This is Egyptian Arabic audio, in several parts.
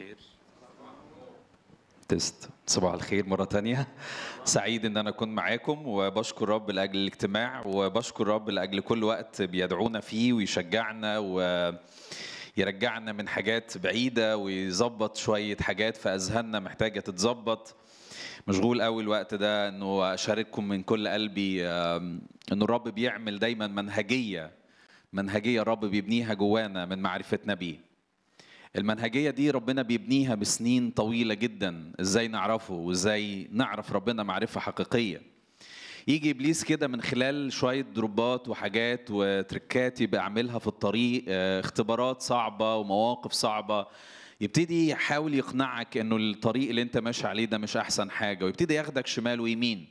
الخير تست صباح الخير مرة تانية سعيد ان انا اكون معاكم وبشكر رب لاجل الاجتماع وبشكر رب لاجل كل وقت بيدعونا فيه ويشجعنا ويرجعنا من حاجات بعيدة ويظبط شوية حاجات في اذهاننا محتاجة تتظبط مشغول قوي الوقت ده انه اشارككم من كل قلبي آم، انه الرب بيعمل دايما منهجية منهجية الرب بيبنيها جوانا من معرفتنا بيه المنهجية دي ربنا بيبنيها بسنين طويلة جدا ازاي نعرفه وازاي نعرف ربنا معرفة حقيقية يجي ابليس كده من خلال شوية دروبات وحاجات وتركات يبقى يعملها في الطريق آه، اختبارات صعبة ومواقف صعبة يبتدي يحاول يقنعك انه الطريق اللي انت ماشي عليه ده مش احسن حاجة ويبتدي ياخدك شمال ويمين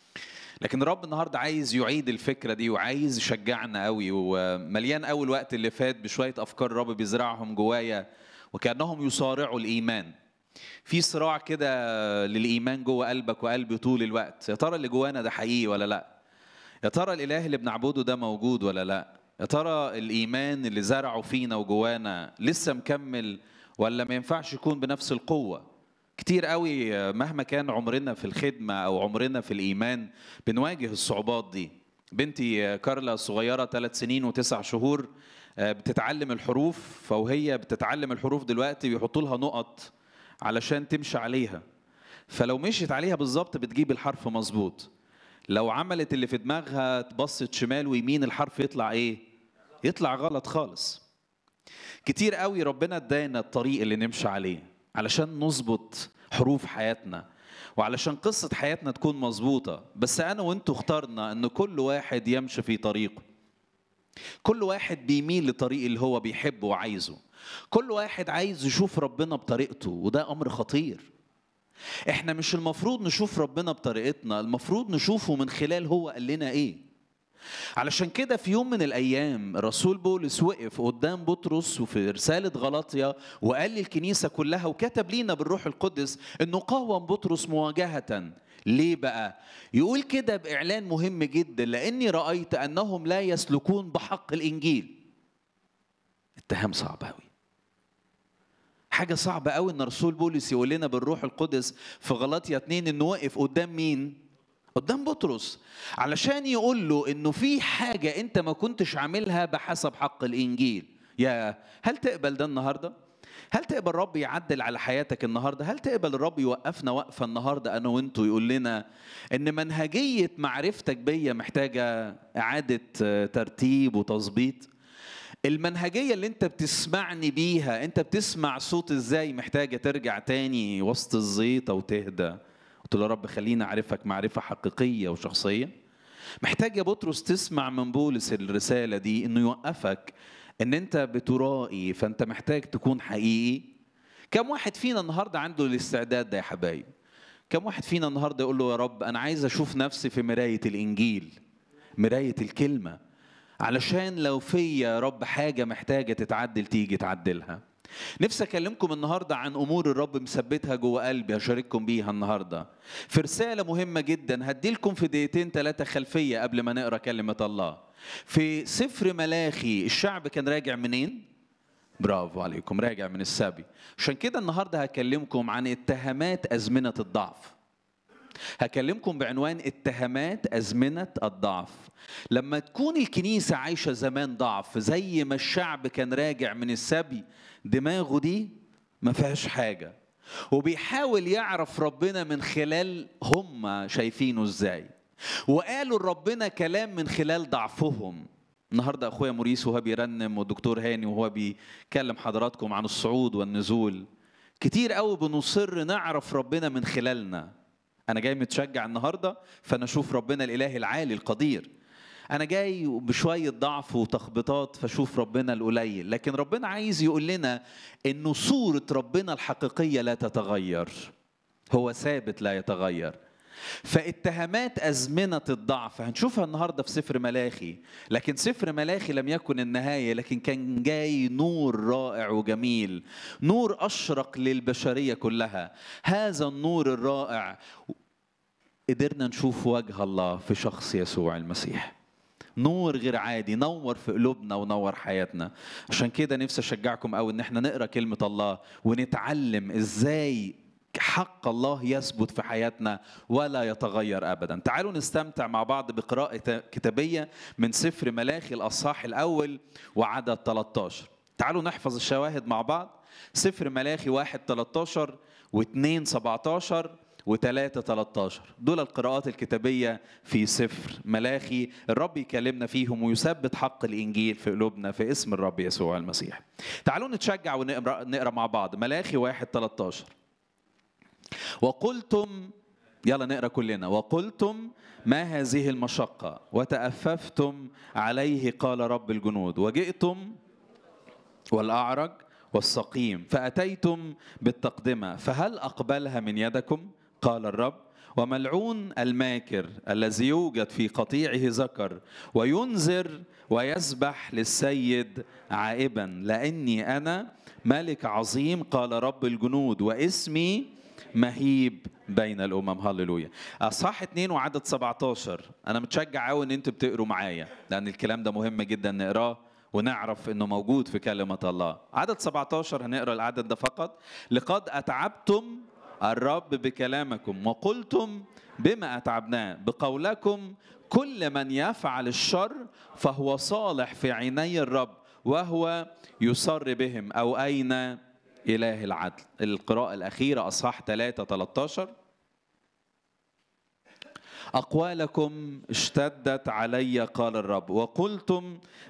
لكن الرب النهارده عايز يعيد الفكره دي وعايز يشجعنا قوي ومليان قوي الوقت اللي فات بشويه افكار الرب بيزرعهم جوايا وكانهم يصارعوا الايمان في صراع كده للايمان جوه قلبك وقلبي طول الوقت يا ترى اللي جوانا ده حقيقي ولا لا يا ترى الاله اللي بنعبده ده موجود ولا لا يا ترى الايمان اللي زرعه فينا وجوانا لسه مكمل ولا ما ينفعش يكون بنفس القوه كتير قوي مهما كان عمرنا في الخدمة أو عمرنا في الإيمان بنواجه الصعوبات دي بنتي كارلا الصغيرة ثلاث سنين وتسع شهور آه، بتتعلم الحروف فوهي بتتعلم الحروف دلوقتي بيحطوا لها نقط علشان تمشي عليها فلو مشيت عليها بالظبط بتجيب الحرف مظبوط لو عملت اللي في دماغها تبصت شمال ويمين الحرف يطلع ايه يطلع غلط خالص كتير قوي ربنا ادانا الطريق اللي نمشي عليه علشان نظبط حروف حياتنا وعلشان قصة حياتنا تكون مظبوطة بس أنا وأنتوا اخترنا أن كل واحد يمشي في طريقه كل واحد بيميل لطريق اللي هو بيحبه وعايزه كل واحد عايز يشوف ربنا بطريقته وده أمر خطير احنا مش المفروض نشوف ربنا بطريقتنا المفروض نشوفه من خلال هو قال لنا ايه علشان كده في يوم من الايام الرسول بولس وقف قدام بطرس وفي رساله غلطيا وقال للكنيسه كلها وكتب لينا بالروح القدس انه قاوم بطرس مواجهه ليه بقى يقول كده باعلان مهم جدا لاني رايت انهم لا يسلكون بحق الانجيل اتهام صعب قوي حاجة صعبة قوي ان رسول بولس يقول لنا بالروح القدس في غلاطيا اتنين انه وقف قدام مين؟ قدام بطرس علشان يقول له انه في حاجة انت ما كنتش عاملها بحسب حق الانجيل يا هل تقبل ده النهارده؟ هل تقبل الرب يعدل على حياتك النهارده؟ هل تقبل الرب يوقفنا وقفه النهارده انا وانتوا يقول لنا ان منهجيه معرفتك بيا محتاجه اعاده آه، ترتيب وتظبيط؟ المنهجيه اللي انت بتسمعني بيها انت بتسمع صوت ازاي محتاجه ترجع تاني وسط الزيطه وتهدى قلت له يا رب خليني اعرفك معرفه حقيقيه وشخصيه محتاج يا بطرس تسمع من بولس الرساله دي انه يوقفك ان انت بترائي فانت محتاج تكون حقيقي كم واحد فينا النهارده عنده الاستعداد ده يا حبايب كم واحد فينا النهارده يقول له يا رب انا عايز اشوف نفسي في مرايه الانجيل مرايه الكلمه علشان لو فيا يا رب حاجه محتاجه تتعدل تيجي تعدلها نفسي اكلمكم النهارده عن امور الرب مثبتها جوه قلبي هشارككم بيها النهارده في رساله مهمه جدا هديلكم في دقيقتين ثلاثه خلفيه قبل ما نقرا كلمه الله في سفر ملاخي الشعب كان راجع منين برافو عليكم راجع من السبي عشان كده النهارده هكلمكم عن اتهامات ازمنه الضعف هكلمكم بعنوان اتهامات أزمنة الضعف لما تكون الكنيسة عايشة زمان ضعف زي ما الشعب كان راجع من السبي دماغه دي ما فيهاش حاجة وبيحاول يعرف ربنا من خلال هم شايفينه ازاي وقالوا لربنا كلام من خلال ضعفهم النهارده اخويا موريس وهو بيرنم والدكتور هاني وهو بيكلم حضراتكم عن الصعود والنزول كتير قوي بنصر نعرف ربنا من خلالنا انا جاي متشجع النهارده فانا اشوف ربنا الاله العالي القدير انا جاي بشويه ضعف وتخبيطات فاشوف ربنا القليل لكن ربنا عايز يقول لنا انه صوره ربنا الحقيقيه لا تتغير هو ثابت لا يتغير فاتهامات أزمنة الضعف هنشوفها النهاردة في سفر ملاخي لكن سفر ملاخي لم يكن النهاية لكن كان جاي نور رائع وجميل نور أشرق للبشرية كلها هذا النور الرائع قدرنا نشوف وجه الله في شخص يسوع المسيح نور غير عادي نور في قلوبنا ونور حياتنا عشان كده نفسي اشجعكم قوي ان احنا نقرا كلمه الله ونتعلم ازاي حق الله يثبت في حياتنا ولا يتغير ابدا تعالوا نستمتع مع بعض بقراءه كتابيه من سفر ملاخي الاصحاح الاول وعدد 13 تعالوا نحفظ الشواهد مع بعض سفر ملاخي 1 13 و2 17 و3 13 دول القراءات الكتابية في سفر ملاخي الرب يكلمنا فيهم ويثبت حق الإنجيل في قلوبنا في اسم الرب يسوع المسيح تعالوا نتشجع ونقرأ نقرأ مع بعض ملاخي 1 13 وقلتم يلا نقرا كلنا وقلتم ما هذه المشقة وتأففتم عليه قال رب الجنود وجئتم والأعرج والسقيم فأتيتم بالتقدمة فهل أقبلها من يدكم قال الرب وملعون الماكر الذي يوجد في قطيعه ذكر وينذر ويسبح للسيد عائبا لاني انا ملك عظيم قال رب الجنود واسمي مهيب بين الامم هللويا اصحاح 2 وعدد 17 انا متشجع قوي ان انتوا بتقروا معايا لان الكلام ده مهم جدا نقراه ونعرف انه موجود في كلمه الله عدد 17 هنقرا العدد ده فقط لقد اتعبتم الرب بكلامكم وقلتم بما اتعبناه بقولكم كل من يفعل الشر فهو صالح في عيني الرب وهو يسر بهم او اين اله العدل القراءه الاخيره اصحاح 3 13 أقوالكم اشتدت علي قال الرب وقلتم